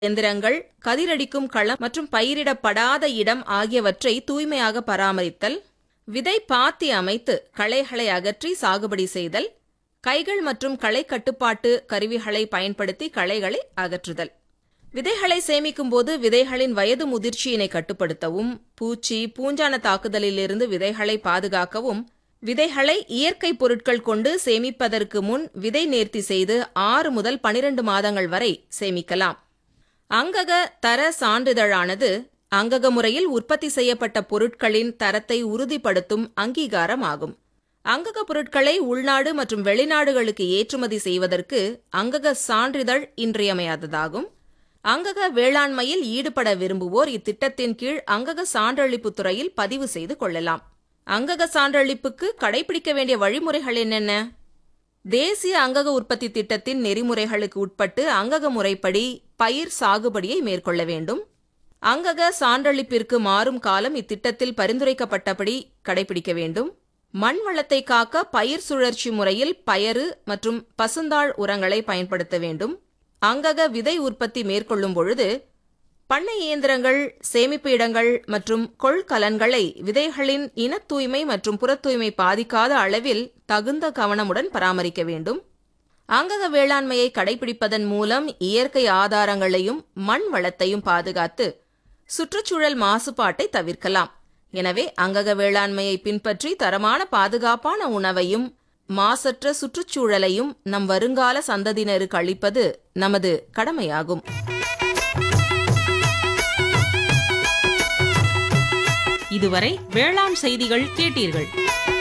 எந்திரங்கள் கதிரடிக்கும் களம் மற்றும் பயிரிடப்படாத இடம் ஆகியவற்றை தூய்மையாக பராமரித்தல் விதை பாத்தி அமைத்து களைகளை அகற்றி சாகுபடி செய்தல் கைகள் மற்றும் களை கட்டுப்பாட்டு கருவிகளை பயன்படுத்தி களைகளை அகற்றுதல் விதைகளை சேமிக்கும் போது விதைகளின் வயது முதிர்ச்சியினை கட்டுப்படுத்தவும் பூச்சி பூஞ்சான தாக்குதலிலிருந்து விதைகளை பாதுகாக்கவும் விதைகளை இயற்கை பொருட்கள் கொண்டு சேமிப்பதற்கு முன் விதை நேர்த்தி செய்து ஆறு முதல் பனிரெண்டு மாதங்கள் வரை சேமிக்கலாம் அங்கக தர சான்றிதழானது அங்கக முறையில் உற்பத்தி செய்யப்பட்ட பொருட்களின் தரத்தை உறுதிப்படுத்தும் அங்கீகாரம் ஆகும் அங்கக பொருட்களை உள்நாடு மற்றும் வெளிநாடுகளுக்கு ஏற்றுமதி செய்வதற்கு அங்கக சான்றிதழ் இன்றியமையாததாகும் அங்கக வேளாண்மையில் ஈடுபட விரும்புவோர் இத்திட்டத்தின் கீழ் அங்கக சான்றளிப்பு துறையில் பதிவு செய்து கொள்ளலாம் அங்கக சான்றளிப்புக்கு கடைபிடிக்க வேண்டிய வழிமுறைகள் என்னென்ன தேசிய அங்கக உற்பத்தி திட்டத்தின் நெறிமுறைகளுக்கு உட்பட்டு அங்கக முறைப்படி பயிர் சாகுபடியை மேற்கொள்ள வேண்டும் அங்கக சான்றளிப்பிற்கு மாறும் காலம் இத்திட்டத்தில் பரிந்துரைக்கப்பட்டபடி கடைபிடிக்க வேண்டும் மண் வளத்தை காக்க பயிர் சுழற்சி முறையில் பயறு மற்றும் பசுந்தாள் உரங்களை பயன்படுத்த வேண்டும் அங்கக விதை உற்பத்தி மேற்கொள்ளும் பொழுது பண்ணை இயந்திரங்கள் சேமிப்பு இடங்கள் மற்றும் கொள்கலன்களை விதைகளின் இனத் தூய்மை மற்றும் புறத் தூய்மை பாதிக்காத அளவில் தகுந்த கவனமுடன் பராமரிக்க வேண்டும் அங்கக வேளாண்மையை கடைபிடிப்பதன் மூலம் இயற்கை ஆதாரங்களையும் மண் வளத்தையும் பாதுகாத்து சுற்றுச்சூழல் மாசுபாட்டை தவிர்க்கலாம் எனவே அங்கக வேளாண்மையை பின்பற்றி தரமான பாதுகாப்பான உணவையும் மாசற்ற சுற்றுச்சூழலையும் நம் வருங்கால சந்ததியினருக்கு அளிப்பது நமது கடமையாகும் இதுவரை வேளாண் செய்திகள் கேட்டீர்கள்